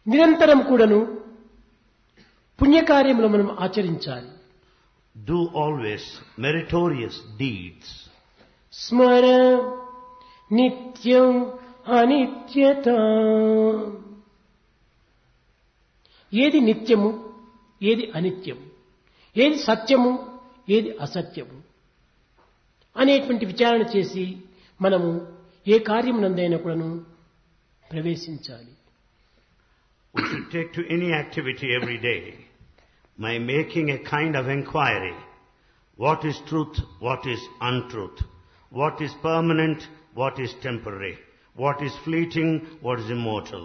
నిరంతరం కూడాను పుణ్యకార్యములు మనం ఆచరించాలి Do always meritorious deeds. స్మర నిత్యం అనిత్యత ఏది నిత్యము ఏది అనిత్యము ఏది సత్యము ఏది అసత్యము అనేటువంటి విచారణ చేసి మనము ఏ కార్యమునందైనా కూడాను ప్రవేశించాలి We should take to any activity every day by making a kind of inquiry. What is truth? What is untruth? What is permanent? What is temporary? What is fleeting? What is immortal?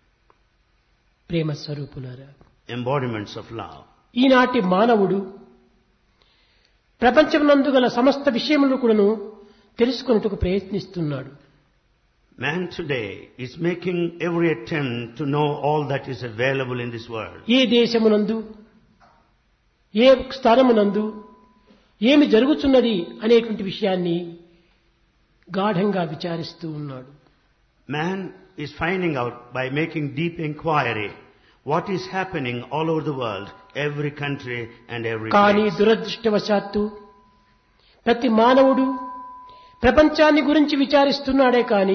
ప్రేమ స్వరూపులారా Embodiments of love. ఈనాటి మానవుడు ప్రపంచమునందు గల సమస్త విషయములను కూడాను తెలుసుకొనుటకు ప్రయత్నిస్తున్నాడు Man today is making every attempt to know all that is available in this world. ఏ దేశమునందు ఏ స్థానమునందు ఏమి జరుగుతున్నది అనేటువంటి విషయాన్ని గాఢంగా విచారిస్తూ ఉన్నాడు Man is finding out by making deep inquiry what is happening all over the world, every country and every కానీ place. దురదృష్టవశాత్తు ప్రతి మానవుడు ప్రపంచాన్ని గురించి విచారిస్తున్నాడే కాని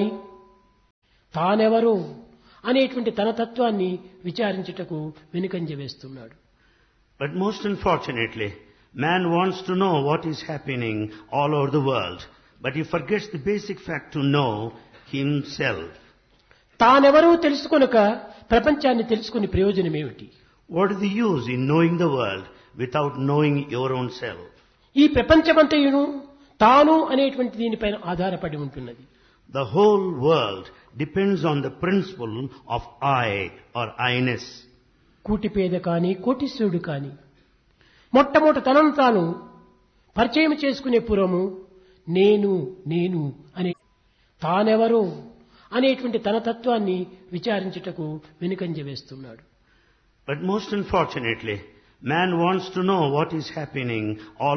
తానెవరో అనేటువంటి తన తత్వాన్ని విచారించుటకు వెనుకంజ వేస్తున్నాడు But most unfortunately, man wants to know what is happening all over the world, but he forgets the basic fact to know himself. తానెవరో తెలుసుకొనక ప్రపంచాన్ని తెలుసుకునే ప్రయోజనం ఏమిటి What is the use in knowing the world without knowing your own self? ఈ ప్రపంచమంతయును తాను అనేటువంటి దీనిపైన ఆధారపడి ఉంటున్నది The whole world depends on the principle of I or I-ness. కూటి పేద కాని కోటీశ్వరుడు కాని మొట్టమొదట తనను తాను పరిచయం చేసుకునే పూర్వము నేను నేను అనే తానెవరో అనేటువంటి తన తత్వాన్ని విచారించుటకు వెనుకంజ వేస్తున్నాడు But most unfortunately, man wants to know what is happening all